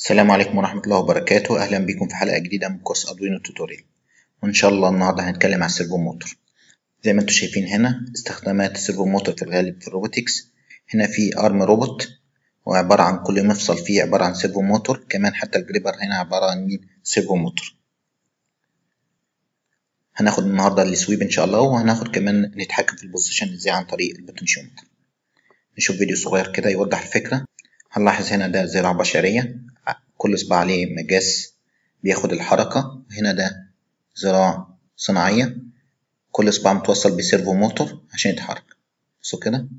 السلام عليكم ورحمة الله وبركاته أهلا بكم في حلقة جديدة من كورس أردوينو توتوريال وإن شاء الله النهاردة هنتكلم عن السيرفو موتور زي ما انتم شايفين هنا استخدامات السيرفو موتور في الغالب في الروبوتكس هنا في أرم روبوت وعبارة عن كل مفصل فيه عبارة عن سيرفو موتور كمان حتى الجريبر هنا عبارة عن مين سيرفو موتور هناخد النهاردة السويب إن شاء الله وهناخد كمان نتحكم في البوزيشن ازاي عن طريق البوتنشيومتر نشوف فيديو صغير كده يوضح الفكرة هنلاحظ هنا ده ذراع بشرية كل صباع عليه مجاس بياخد الحركة هنا ده ذراع صناعية كل صباع متوصل بسيرفو موتور عشان يتحرك بصوا كده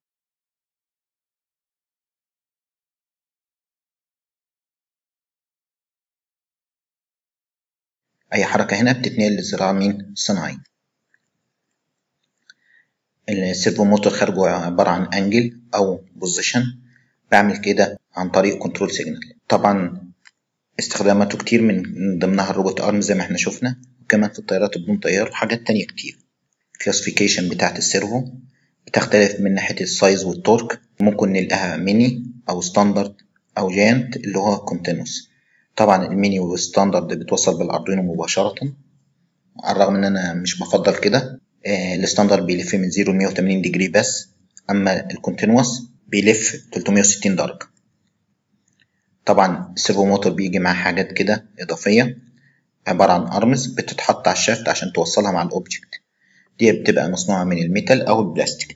أي حركة هنا بتتنقل للذراع مين الصناعي السيرفو موتور خارجه عبارة عن أنجل أو بوزيشن بعمل كده عن طريق كنترول سيجنال طبعا استخداماته كتير من ضمنها الروبوت ارم زي ما احنا شفنا وكمان في الطيارات بدون طيار وحاجات تانية كتير الكلاسيفيكيشن بتاعت السيرفو بتختلف من ناحية السايز والتورك ممكن نلقاها ميني أو ستاندرد أو جاينت اللي هو كونتينوس طبعا الميني والستاندرد بتوصل بالأردوينو مباشرة على الرغم إن أنا مش بفضل كده آه الستاندرد بيلف من 0 ل 180 ديجري بس أما الكونتينوس بيلف 360 درجة طبعا السيرفو موتور بيجي معاه حاجات كده إضافية عبارة عن أرمز بتتحط على الشافت عشان توصلها مع الأوبجكت دي بتبقى مصنوعة من الميتال أو البلاستيك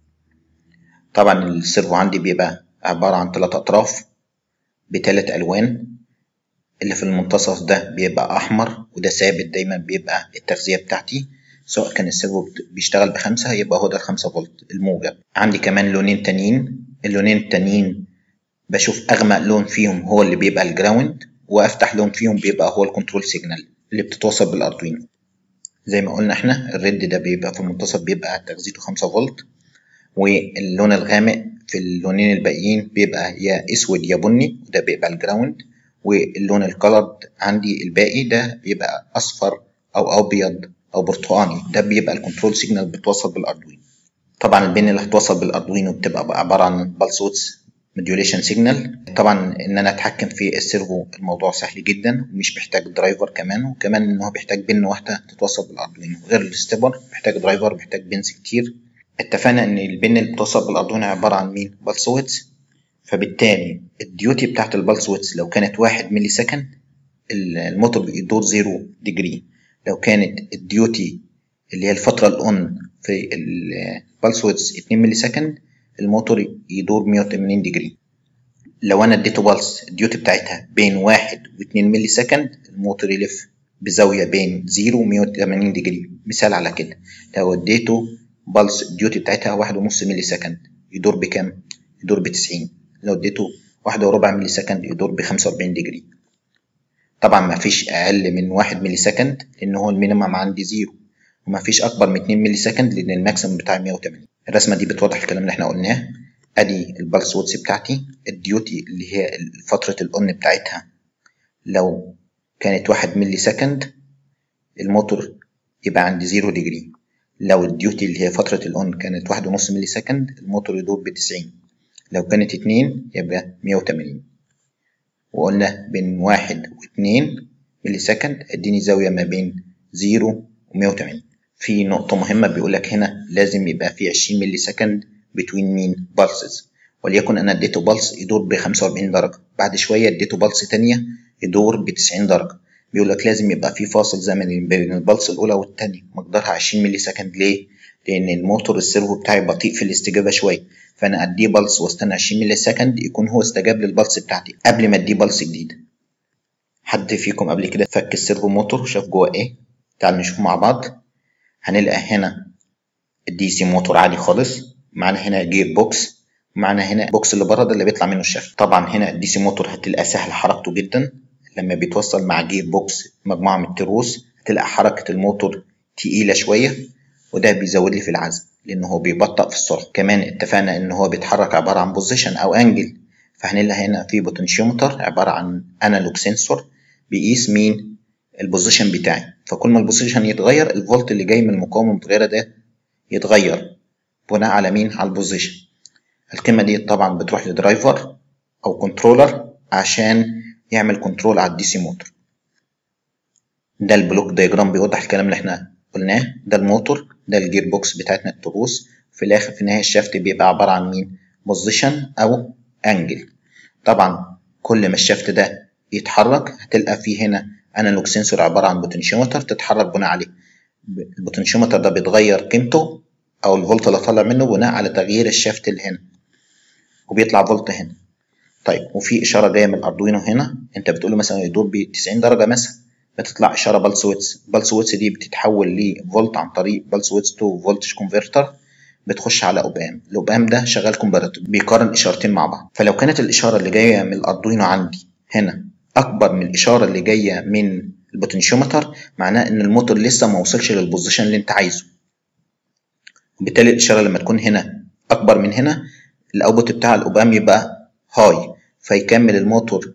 طبعا السيرفو عندي بيبقى عبارة عن ثلاث أطراف بثلاث ألوان اللي في المنتصف ده بيبقى أحمر وده ثابت دايما بيبقى التغذية بتاعتي سواء كان السيرفو بيشتغل بخمسة يبقى هو ده الخمسة فولت الموجب عندي كمان لونين تانيين اللونين التانيين بشوف أغمق لون فيهم هو اللي بيبقى الجراوند وأفتح لون فيهم بيبقى هو الكنترول سيجنال اللي بتتوصل بالأردوينو زي ما قلنا احنا الريد ده بيبقى في المنتصف بيبقى تغذيته خمسة فولت واللون الغامق في اللونين الباقيين بيبقى يا اسود يا بني وده بيبقى الجراوند واللون الكولرد عندي الباقي ده بيبقى اصفر او ابيض او برتقاني ده بيبقى الكنترول سيجنال بتوصل بالاردوينو طبعا البين اللي هتوصل بالاردوينو بتبقى عباره عن بالس ويدز موديوليشن سيجنال طبعا ان انا اتحكم في السيرفو الموضوع سهل جدا ومش بيحتاج درايفر كمان وكمان ان هو بيحتاج بن واحده تتوصل بالاردوينو غير الستيبر بيحتاج درايفر بيحتاج بنز كتير اتفقنا ان البن اللي بتوصل بالاردوينو عباره عن مين بالس ويدز فبالتالي الديوتي بتاعت البلس ويدز لو كانت واحد ملي سكند الموتور بيدور زيرو ديجري لو كانت الديوتي اللي هي الفترة الأون في البلس ويدز 2 ملي سكند الموتور يدور 180 ديجري لو أنا اديته بلس الديوتي بتاعتها بين واحد واتنين ملي سكند الموتور يلف بزاوية بين زيرو ومية وتمانين ديجري مثال على كده لو اديته بلس الديوتي بتاعتها واحد ونص ملي سكند يدور بكام؟ يدور بتسعين لو اديته واحدة وربع ملي سكند يدور بخمسة وأربعين ديجري طبعا ما فيش أقل من واحد ملي سكند لأن هو المينيمم عندي زيرو وما فيش أكبر من اتنين ملي سكند لأن الماكسيمم بتاعي مية وتمانين الرسمة دي بتوضح الكلام اللي احنا قلناه أدي البلس وودز بتاعتي الديوتي اللي هي فترة الأون بتاعتها لو كانت واحد ملي سكند الموتور يبقى عندي زيرو ديجري لو الديوتي اللي هي فترة الأون كانت واحد ونص ملي سكند الموتور يدور بتسعين لو كانت اتنين يبقى مية وتمانين وقلنا بين واحد واتنين ملي سكند اديني زاوية ما بين زيرو ومية وتمانين في نقطة مهمة بيقولك هنا لازم يبقى في عشرين ملي سكند بتوين مين بالسز وليكن أنا اديته بالس يدور بخمسة وأربعين درجة بعد شوية اديته بالس تانية يدور بتسعين درجة بيقولك لازم يبقى في فاصل زمني بين البلس الأولى والتانية مقدارها عشرين ملي سكند ليه؟ لأن الموتور السيرفو بتاعي بطيء في الاستجابة شوية فأنا أديه بلس واستنى 20 ملي سكند يكون هو استجاب للبلس بتاعتي قبل ما أديه بلس جديد حد فيكم قبل كده فك السيرفو موتور شاف جوه إيه؟ تعال نشوف مع بعض هنلقى هنا الدي سي موتور عادي خالص معانا هنا جير بوكس معانا هنا بوكس اللي بره ده اللي بيطلع منه الشافت طبعا هنا الدي سي موتور هتلقى سهل حركته جدا لما بيتوصل مع جير بوكس مجموعة من التروس هتلقى حركة الموتور تقيلة شوية وده بيزود لي في العزم لان هو بيبطأ في السرعة كمان اتفقنا ان هو بيتحرك عبارة عن بوزيشن او انجل فهنلاقي هنا في بوتنشيومتر عبارة عن انالوج سنسور بيقيس مين البوزيشن بتاعي فكل ما البوزيشن يتغير الفولت اللي جاي من المقاومة المتغيرة ده يتغير بناء على مين على البوزيشن القيمة دي طبعا بتروح لدرايفر او كنترولر عشان يعمل كنترول على الدي سي موتور ده البلوك دايجرام بيوضح الكلام اللي احنا قلناه ده الموتور ده الجير بوكس بتاعتنا التروس في الاخر في النهايه الشافت بيبقى عباره عن مين بوزيشن او انجل طبعا كل ما الشافت ده يتحرك هتلقى فيه هنا انالوج سنسور عباره عن بوتنشيومتر تتحرك بناء عليه البوتنشيومتر ده بيتغير قيمته او الفولت اللي طالع منه بناء على تغيير الشافت اللي هنا وبيطلع فولت هنا طيب وفي اشاره جايه من الاردوينو هنا انت بتقول له مثلا يدور ب 90 درجه مثلا بتطلع اشاره بلس ويتس بلس ويتس دي بتتحول لفولت عن طريق بلس ويتس تو فولتج كونفرتر بتخش على اوبام الاوبام ده شغال كومباراتور بيقارن اشارتين مع بعض فلو كانت الاشاره اللي جايه من الاردوينو عندي هنا اكبر من الاشاره اللي جايه من البوتنشيومتر معناه ان الموتور لسه ما وصلش للبوزيشن اللي انت عايزه وبالتالي الاشاره لما تكون هنا اكبر من هنا الاوتبوت بتاع الاوبام يبقى هاي فيكمل الموتور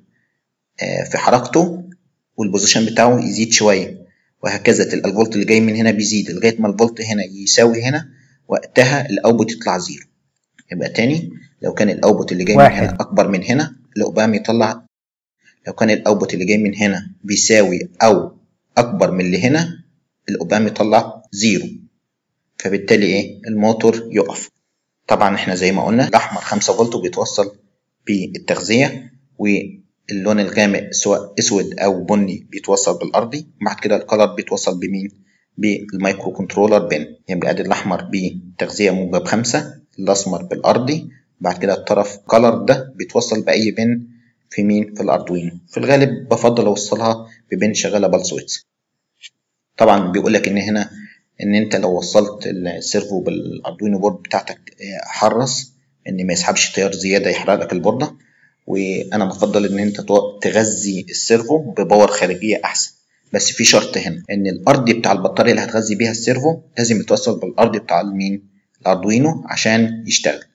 في حركته والبوزيشن بتاعه يزيد شويه وهكذا تلقى الفولت اللي جاي من هنا بيزيد لغايه ما الفولت هنا يساوي هنا وقتها الاوتبوت يطلع زيرو يبقى تاني لو كان الاوتبوت اللي جاي واحد. من هنا اكبر من هنا الاوبام يطلع لو كان الاوتبوت اللي جاي من هنا بيساوي او اكبر من اللي هنا الاوبام يطلع زيرو فبالتالي ايه الموتور يقف طبعا احنا زي ما قلنا الاحمر 5 فولت وبيتوصل بالتغذيه واللون الغامق سواء اسود او بني بيتوصل بالارضي بعد كده الكلر بيتوصل بمين بالمايكرو كنترولر بين يبقى ادي الاحمر بتغذيه موجب 5 الاسمر بالارضي بعد كده الطرف كلر ده بيتوصل باي بن في مين في الاردوينو في الغالب بفضل اوصلها ببن شغاله بالسويتس طبعا بيقول لك ان هنا ان انت لو وصلت السيرفو بالاردوينو بورد بتاعتك آه، حرص ان ما يسحبش تيار زياده يحرق لك البورده وانا بفضل ان انت تو- تغذي السيرفو بباور خارجيه احسن بس في شرط هنا ان الارضي بتاع البطاريه اللي هتغذي بيها السيرفو لازم يتوصل بالارضي بتاع المين الاردوينو عشان يشتغل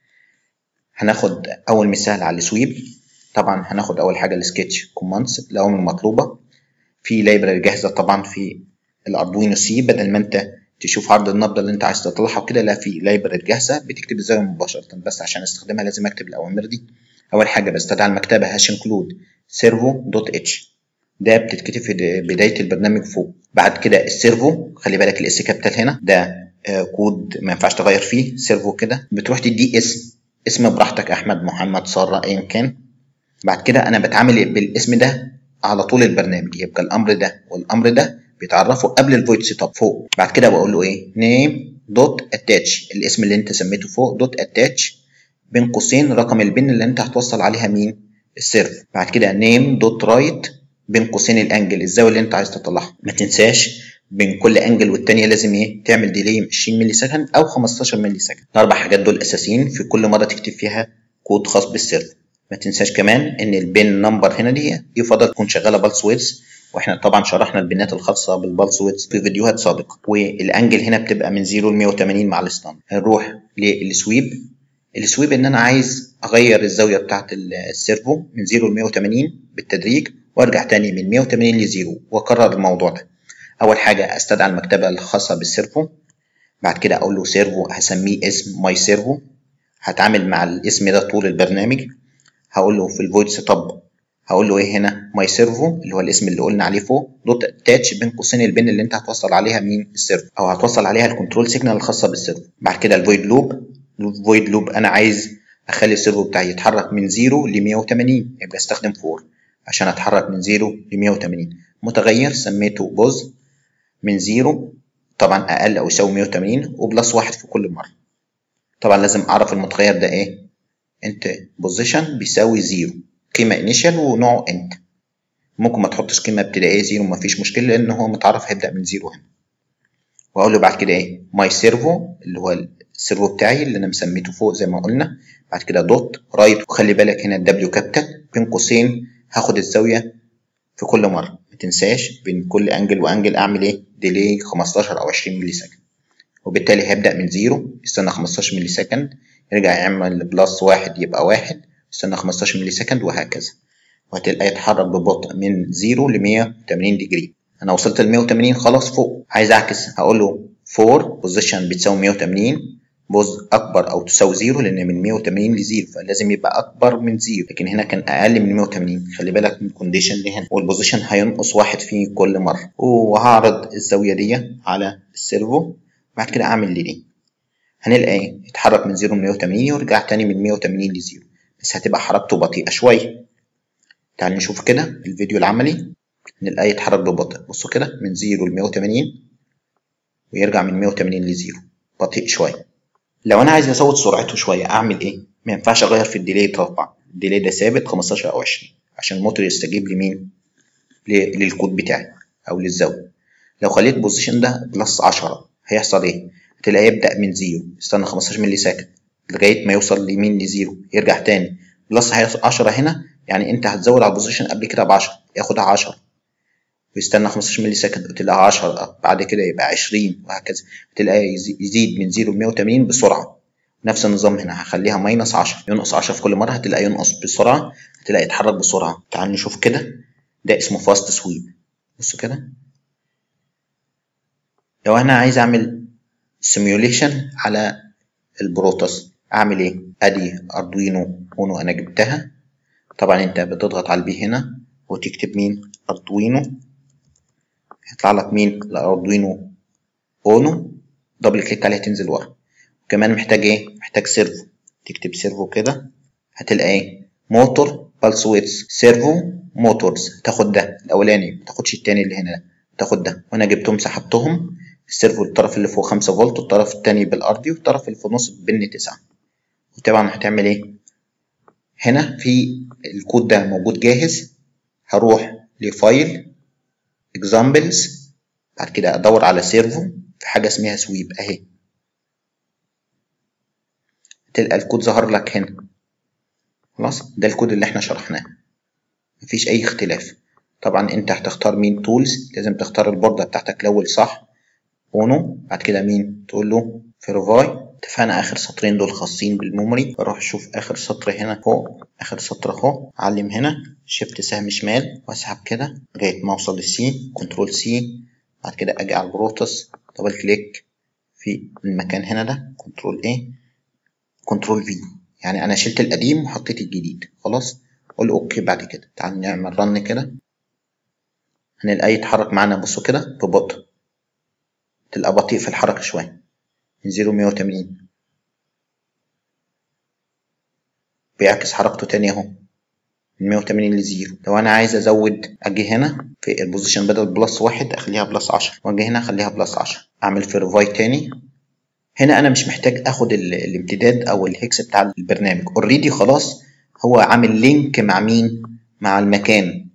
هناخد اول مثال على السويب طبعا هناخد اول حاجه السكتش كوماندز الاوامر المطلوبه في لايبراري جاهزه طبعا في الاردوينو سي بدل ما انت تشوف عرض النبضه اللي انت عايز تطلعها وكده لا في لايبراري جاهزه بتكتب الزاويه مباشره بس عشان استخدمها لازم اكتب الاوامر دي اول حاجه بستدعي المكتبه هاش انكلود سيرفو دوت اتش ده بتتكتب في د- بدايه البرنامج فوق بعد كده السيرفو خلي بالك الاس كابيتال هنا ده آه، كود ما ينفعش تغير فيه سيرفو كده بتروح تديه اسم اسم براحتك احمد محمد ساره ايا كان بعد كده انا بتعامل بالاسم ده على طول البرنامج يبقى الامر ده والامر ده بيتعرفوا قبل الفويد سيت اب فوق بعد كده بقول له ايه نيم دوت اتاتش الاسم اللي انت سميته فوق دوت اتاتش بين قوسين رقم البن اللي انت هتوصل عليها مين السيرف بعد كده نيم دوت رايت بين قوسين الانجل الزاويه اللي انت عايز تطلعها ما تنساش بين كل انجل والتانية لازم ايه تعمل ديلي 20 ملي سكند او 15 ملي سكند الاربع حاجات دول اساسيين في كل مره تكتب فيها كود خاص بالسيرف ما تنساش كمان ان البين نمبر هنا دي يفضل تكون شغاله بالس ويدز واحنا طبعا شرحنا البنات الخاصه بالبالس ويدز في فيديوهات سابقه والانجل هنا بتبقى من 0 ل 180 مع الستاند هنروح للسويب السويب ان انا عايز اغير الزاويه بتاعه السيرفو من 0 ل 180 بالتدريج وارجع تاني من 180 ل 0 واكرر الموضوع ده اول حاجه استدعي المكتبه الخاصه بالسيرفو بعد كده اقول له سيرفو هسميه اسم ماي سيرفو هتعامل مع الاسم ده طول البرنامج هقول له في الفويد سيت اب هقول له ايه هنا ماي سيرفو اللي هو الاسم اللي قلنا عليه فوق دوت اتاتش بين قوسين البن اللي انت هتوصل عليها مين السيرفو او هتوصل عليها الكنترول سيجنال الخاصه بالسيرفو بعد كده الفويد لوب الفويد لوب انا عايز اخلي السيرفو بتاعي يتحرك من 0 ل 180 يبقى استخدم فور عشان اتحرك من 0 ل 180 متغير سميته بوز من 0 طبعا اقل او يساوي 180 وبلس واحد في كل مره طبعا لازم اعرف المتغير ده ايه انت بوزيشن بيساوي 0 قيمه انيشال ونوعه انت ممكن ما تحطش قيمه ابتدائيه 0 مفيش مشكله لان هو متعرف هيبدا من 0 هنا واقول له بعد كده ايه ماي سيرفو اللي هو السيرفو بتاعي اللي انا مسميته فوق زي ما قلنا بعد كده دوت رايت وخلي بالك هنا الدبليو كابيتال بين قوسين هاخد الزاويه في كل مره ما تنساش بين كل انجل وانجل اعمل ايه ديلي 15 او 20 ملي سكند وبالتالي هيبدا من زيرو يستنى 15 ملي سكند يرجع يعمل بلس واحد يبقى واحد يستنى 15 ملي سكند وهكذا وهتلاقيه يتحرك ببطء من 0 ل 180 ديجري انا وصلت ل 180 خلاص فوق عايز اعكس هقول له 4 بوزيشن بتساوي 180 بوز اكبر او تساوي زيرو لان من 180 لزيرو فلازم يبقى اكبر من زيرو لكن هنا كان اقل من 180 خلي بالك من الكونديشن اللي هنا والبوزيشن هينقص واحد في كل مره وهعرض الزاويه دي على السيرفو بعد كده اعمل ليه هنلاقي ايه يتحرك من زيرو ل 180 ويرجع تاني من 180 لزيرو بس هتبقى حركته بطيئه شويه تعال نشوف كده الفيديو العملي نلاقيه يتحرك ببطء بصوا كده من زيرو ل 180 ويرجع من 180 لزيرو بطيء شويه لو انا عايز ازود سرعته شويه اعمل ايه ما ينفعش اغير في الديلي طبعا الديلي ده ثابت 15 او 20 عشان الموتور يستجيب لمين للكود بتاعي او للزاويه لو خليت البوزيشن ده بلس 10 هيحصل ايه هتلاقيه يبدا من زيرو يستنى 15 ملي سكند لغايه ما يوصل لمين لزيرو يرجع تاني بلس 10 هنا يعني انت هتزود على البوزيشن قبل كده ب 10 ياخدها 10 ويستنى 15 ملي سكند وتلاقيها 10 بعد كده يبقى 20 وهكذا تلاقيه يزيد من 0 ل 180 بسرعه نفس النظام هنا هخليها ماينس 10 ينقص 10 في كل مره هتلاقيه ينقص بسرعه هتلاقي يتحرك بسرعه تعال نشوف كده ده اسمه فاست سويب بصوا كده لو انا عايز اعمل سيميوليشن على البروتوس اعمل ايه ادي اردوينو اونو انا جبتها طبعا انت بتضغط على البي هنا وتكتب مين اردوينو هيطلع لك مين الاردوينو اونو دبل كليك عليها تنزل ورا كمان محتاج ايه محتاج سيرفو تكتب سيرفو كده هتلاقي ايه موتور بالس ويتس سيرفو موتورز تاخد ده الاولاني ما تاخدش التاني اللي هنا ده تاخد ده وانا جبتهم سحبتهم السيرفو الطرف اللي فوق 5 فولت والطرف التاني بالارضي والطرف اللي في النص بن 9 وطبعا هتعمل ايه هنا في الكود ده موجود جاهز هروح لفايل اكزامبلز بعد كده ادور على سيرفو في حاجه اسمها سويب اهي تلقى الكود ظهر لك هنا خلاص ده الكود اللي احنا شرحناه مفيش اي اختلاف طبعا انت هتختار مين تولز لازم تختار البوردة بتاعتك الاول صح اونو بعد كده مين تقول له فيرفاي اتفقنا اخر سطرين دول خاصين بالميموري بروح اشوف اخر سطر هنا فوق اخر سطر اهو اعلم هنا شيفت سهم شمال واسحب كده لغايه ما اوصل للسي كنترول سي بعد كده اجي على البروتوس دبل كليك في المكان هنا ده كنترول ايه كنترول في يعني انا شلت القديم وحطيت الجديد خلاص قول اوكي بعد كده تعال نعمل رن كده هنلاقيه يتحرك معانا بصوا كده ببطء تبقى بطيء في الحركة شوية من زيرو مية وتمانين بيعكس حركته تاني اهو من مية وتمانين لزيرو لو انا عايز ازود اجي هنا في البوزيشن بدل بلس واحد اخليها بلس عشرة واجي هنا اخليها بلس عشرة اعمل فيرفاي تاني هنا انا مش محتاج اخد الامتداد او الهكس بتاع البرنامج اوريدي خلاص هو عامل لينك مع مين مع المكان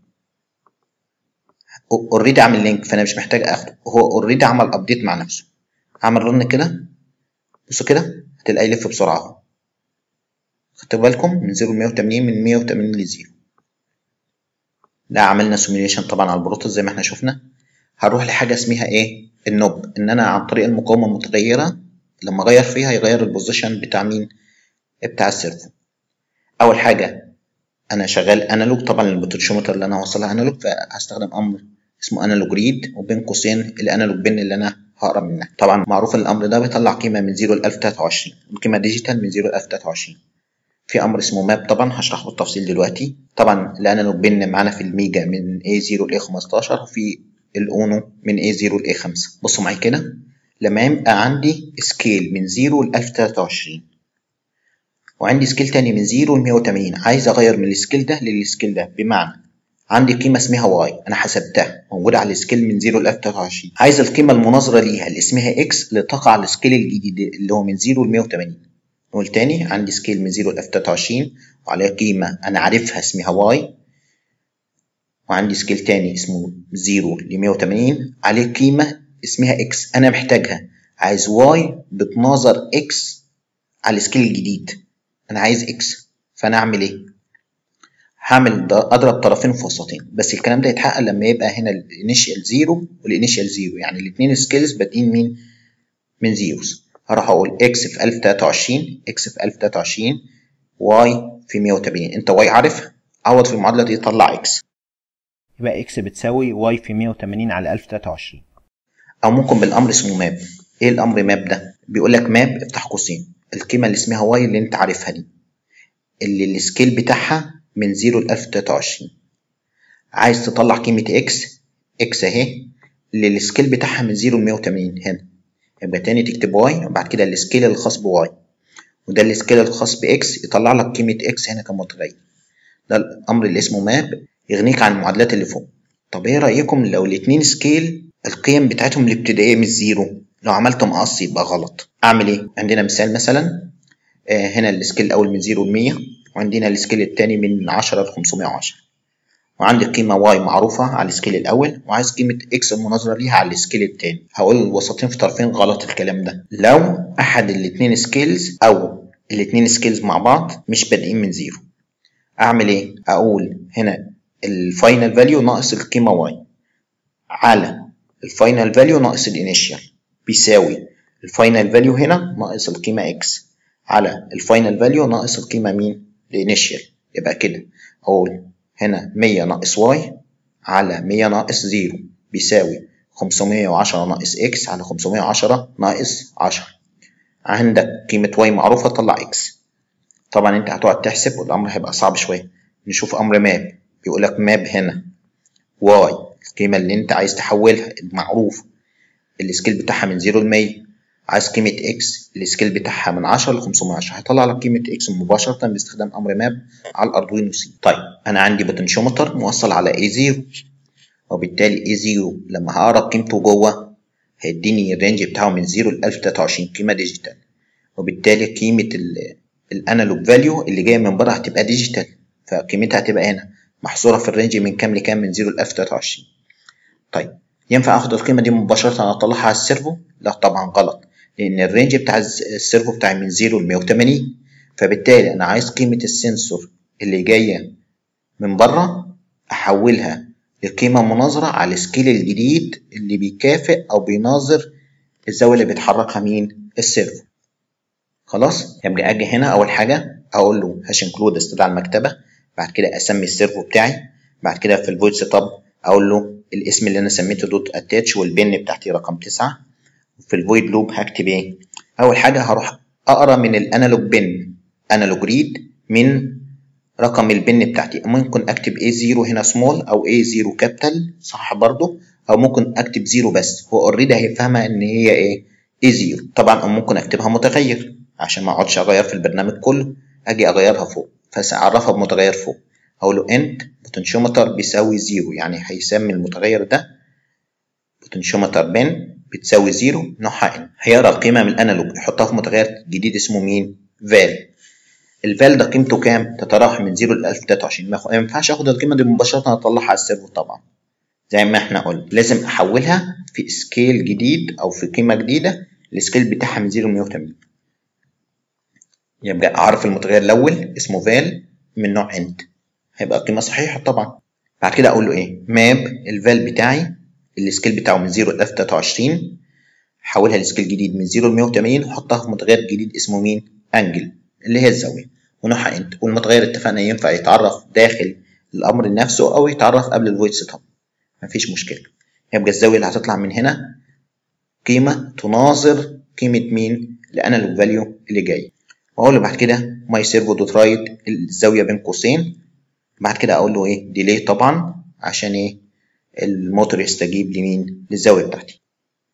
اوريدي عامل لينك فانا مش محتاج اخده هو اوريدي عمل ابديت مع نفسه عمل رن كده بصوا كده هتلاقيه يلف بسرعه اهو خدتوا بالكم من 0 ل 180 من 180 ل 0 ده عملنا سيميوليشن طبعا على البروتوس زي ما احنا شفنا هروح لحاجه اسمها ايه النوب ان انا عن طريق المقاومه المتغيره لما اغير فيها يغير البوزيشن بتاع مين بتاع السيرفو اول حاجه انا شغال انالوج طبعا البوتنشيومتر اللي انا هوصلها انالوج فهستخدم امر اسمه انالوج ريد وبين قوسين الانالوج بن اللي انا هقرا منها طبعا معروف ان الامر ده بيطلع قيمه من 0 ل 1023 القيمه ديجيتال من 0 ل 1023 في امر اسمه ماب طبعا هشرحه بالتفصيل دلوقتي طبعا الانالوج بن معانا في الميجا من A0 ل A15 وفي الاونو من A0 ل A5 بصوا معايا كده لما يبقى عندي سكيل من 0 ل 1023 وعندي سكيل تاني من 0 ل 180 عايز اغير من السكيل ده للسكيل ده بمعنى عندي قيمة اسمها واي أنا حسبتها موجودة على السكيل من 0 ل 1023 عايز القيمة المناظرة ليها اللي اسمها اكس اللي تقع على السكيل الجديد اللي هو من 0 ل 180 نقول تاني عندي سكيل من 0 ل 1023 وعليه قيمة أنا عارفها اسمها واي وعندي سكيل تاني اسمه 0 ل 180 عليه قيمة اسمها اكس أنا محتاجها عايز واي بتناظر اكس على السكيل الجديد أنا عايز اكس فأنا أعمل إيه؟ هعمل اضرب طرفين في وسطين بس الكلام ده يتحقق لما يبقى هنا الانيشال زيرو والانيشال زيرو يعني الاثنين سكيلز بادئين مين من زيروز هروح اقول اكس في 1023 اكس في 1023 واي في 180 انت واي عارفها عوض في المعادله دي طلع اكس يبقى اكس بتساوي واي في 180 على 1023 او ممكن بالامر اسمه ماب ايه الامر ماب ده بيقول لك ماب افتح قوسين القيمه اللي اسمها واي اللي انت عارفها دي اللي السكيل بتاعها من 0 ل 1023 عايز تطلع قيمه اكس اكس اهي اللي السكيل بتاعها من 0 ل 180 هنا يبقى تاني تكتب واي وبعد كده السكيل الخاص بواي وده السكيل الخاص باكس يطلع لك قيمه اكس هنا كمتغير ده الامر اللي اسمه ماب يغنيك عن المعادلات اللي فوق طب ايه رايكم لو الاتنين سكيل القيم بتاعتهم الابتدائيه مش زيرو لو عملت مقص يبقى غلط اعمل ايه عندنا مثال مثلا آه هنا السكيل الاول من 0 ل 100 وعندنا السكيل الثاني من 10 ل 510 وعندي قيمة واي معروفة على السكيل الأول وعايز قيمة إكس المناظرة ليها على السكيل التاني هقول الوسطين في طرفين غلط الكلام ده لو أحد الاتنين سكيلز أو الاتنين سكيلز مع بعض مش بادئين من زيرو أعمل إيه؟ أقول هنا الفاينل فاليو ناقص القيمة واي على الفاينل فاليو ناقص الانيشال بيساوي الفاينل فاليو هنا ناقص القيمة إكس على الفاينل فاليو ناقص القيمة مين؟ الانيشال يبقى كده أقول هنا 100 ناقص واي على 100 ناقص 0 بيساوي 510 ناقص اكس على 510 ناقص 10 عندك قيمة واي معروفة طلع اكس طبعا انت هتقعد تحسب والامر هيبقى صعب شوية نشوف امر ماب بيقول لك ماب هنا واي القيمة اللي انت عايز تحولها المعروف السكيل بتاعها من 0 ل 100 عايز قيمة اكس السكيل بتاعها من 10 ل 510 هيطلع لك قيمة اكس مباشرة باستخدام امر ماب على الاردوينو سي طيب انا عندي بوتنشيومتر موصل على اي 0 وبالتالي اي 0 لما هقرب قيمته جوه هيديني الرينج بتاعه من 0 ل 1023 قيمة ديجيتال وبالتالي قيمة الانالوج فاليو اللي جاية من بره هتبقى ديجيتال فقيمتها هتبقى هنا محصورة في الرينج من كام لكام من 0 ل 1023 طيب ينفع اخد القيمة دي مباشرة اطلعها على السيرفو؟ لا طبعا غلط لان الرينج بتاع السيرفو بتاعي من 0 ل 180 فبالتالي انا عايز قيمة السنسور اللي جاية من بره احولها لقيمة مناظرة على السكيل الجديد اللي بيكافئ او بيناظر الزاوية اللي بيتحركها مين السيرفو خلاص يبقى اجي هنا اول حاجة اقول له هاش انكلود استدعاء المكتبة بعد كده اسمي السيرفو بتاعي بعد كده في الفويد سيت اب اقول له الاسم اللي انا سميته دوت اتاتش والبن بتاعتي رقم تسعة في الفويد لوب هكتب ايه اول حاجه هروح اقرا من الانالوج بن انالوج ريد من رقم البن بتاعتي ممكن اكتب A0 هنا سمول او A0 كابيتال صح برضو او ممكن اكتب 0 بس هو اوريدي هيفهمها ان هي ايه A0 طبعا او ممكن اكتبها متغير عشان ما اقعدش اغير في البرنامج كله اجي اغيرها فوق فساعرفها بمتغير فوق اقول له انت بوتنشيومتر بيساوي 0 يعني هيسمي المتغير ده بوتنشيومتر بن بتساوي زيرو نوعها ان هيقرا القيمه من الانالوج يحطها في متغير جديد اسمه مين فال الفال ده قيمته كام تتراوح من 0 ل 1023 ما ينفعش اخد القيمه دي مباشره اطلعها على السيرفر طبعا زي ما احنا قلنا لازم احولها في سكيل جديد او في قيمه جديده السكيل بتاعها من 0 ل 180 يبقى اعرف المتغير الاول اسمه فال من نوع انت هيبقى قيمه صحيحه طبعا بعد كده اقول له ايه ماب الفال بتاعي السكيل بتاعه من 0 ل 1023 حولها لسكيل جديد من 0 ل 180 وحطها في متغير جديد اسمه مين؟ انجل اللي هي الزاويه ونوعها انت والمتغير اتفقنا ينفع يتعرف داخل الامر نفسه او يتعرف قبل الفويد سيت اب مفيش مشكله يبقى الزاويه اللي هتطلع من هنا قيمه تناظر قيمه مين؟ الانالوج فاليو اللي جاي واقول له بعد كده ماي سيرفو دوت رايت الزاويه بين قوسين بعد كده اقول له ايه ديلي طبعا عشان ايه الموتور يستجيب لمين للزاوية بتاعتي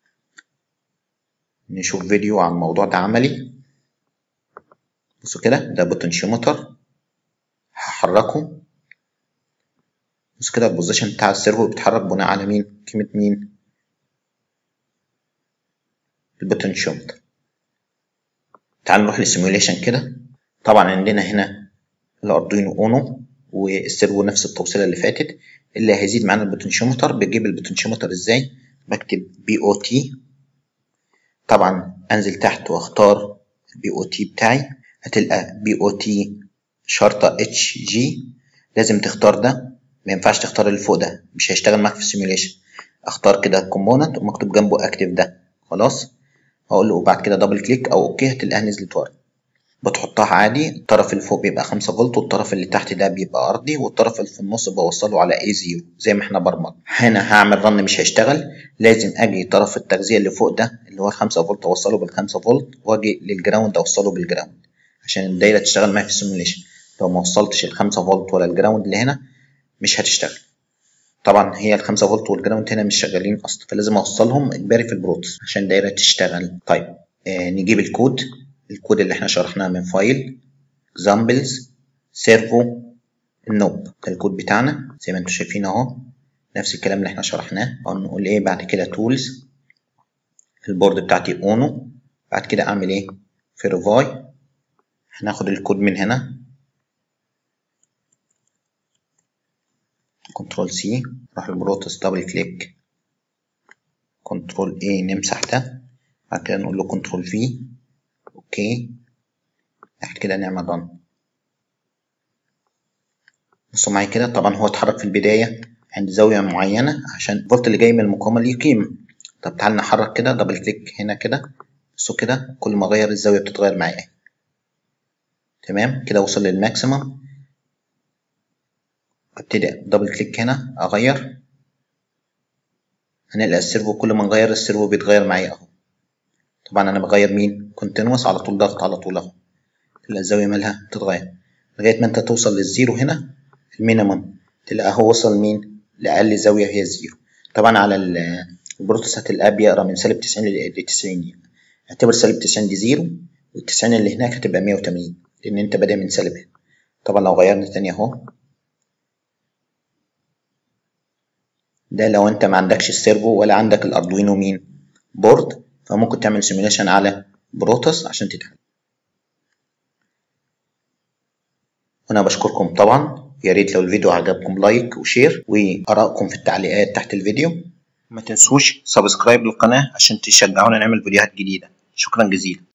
نشوف فيديو عن الموضوع ده عملي بصوا كده ده بوتنشيومتر هحركه بصوا كده البوزيشن بتاع السيرفو بيتحرك بناء على مين قيمة مين البوتنشيومتر تعالوا نروح للسيموليشن كده طبعا عندنا هنا الاردوينو اونو والسيرفو نفس التوصيله اللي فاتت اللي هيزيد معانا البوتنشيومتر بجيب البوتنشيومتر ازاي بكتب بي او تي طبعا انزل تحت واختار البي او تي بتاعي هتلقى بي او تي شرطة اتش جي لازم تختار ده ما ينفعش تختار اللي فوق ده مش هيشتغل معاك في السيميوليشن اختار كده كومبوننت ومكتوب جنبه اكتف ده خلاص هقول له وبعد كده دبل كليك او اوكي هتلاقيها نزلت ورا بتحطها عادي الطرف اللي فوق بيبقى 5 فولت والطرف اللي تحت ده بيبقى ارضي والطرف اللي في النص بوصله على اي 0 زي ما احنا برمج هنا هعمل رن مش هيشتغل لازم اجي طرف التغذيه اللي فوق ده اللي هو 5 فولت اوصله بال 5 فولت واجي للجراوند اوصله بالجراوند عشان الدايره تشتغل معايا في السيموليشن لو ما وصلتش ال 5 فولت ولا الجراوند اللي هنا مش هتشتغل طبعا هي ال 5 فولت والجراوند هنا مش شغالين اصلا فلازم اوصلهم اجباري في البروتوس عشان الدايره تشتغل طيب آه نجيب الكود الكود اللي احنا شرحناه من فايل examples سيرفو النوب ده الكود بتاعنا زي ما انتم شايفين اهو نفس الكلام اللي احنا شرحناه او نقول ايه بعد كده تولز البورد بتاعتي اونو بعد كده اعمل ايه فيرفاي هناخد الكود من هنا كنترول سي نروح البروتوس دبل كليك كنترول اي نمسح ده بعد كده نقول له كنترول في اوكي بعد كده نعمل رن بصوا معايا كده طبعا هو اتحرك في البداية عند زاوية معينة عشان الفولت اللي جاي من المقاومة ليه قيمة طب تعال نحرك كده دبل كليك هنا كده بصوا كده كل ما اغير الزاوية بتتغير معايا تمام كده وصل للماكسيمم ابتدي دبل كليك هنا اغير هنلاقي السيرفو كل ما نغير السيرفو بيتغير معايا اهو طبعا انا بغير مين كونتينوس على طول ضغط على طول اهو تلاقي الزاويه مالها بتتغير لغايه ما انت توصل للزيرو هنا المينيمم تلاقي هو وصل مين لاقل زاويه هي الزيرو طبعا على البروتوس هتلاقيه بيقرا من سالب 90 ل 90 دي اعتبر سالب 90 دي زيرو وال90 اللي هناك هتبقى 180 لان انت بادئ من سالب هنا طبعا لو غيرنا تاني اهو ده لو انت ما عندكش السيرفو ولا عندك الاردوينو مين بورد فممكن تعمل سيميوليشن على بروتوس عشان تتعلم وانا بشكركم طبعا يا ريت لو الفيديو عجبكم لايك وشير وارائكم في التعليقات تحت الفيديو ما تنسوش سبسكرايب للقناه عشان تشجعونا نعمل فيديوهات جديده شكرا جزيلا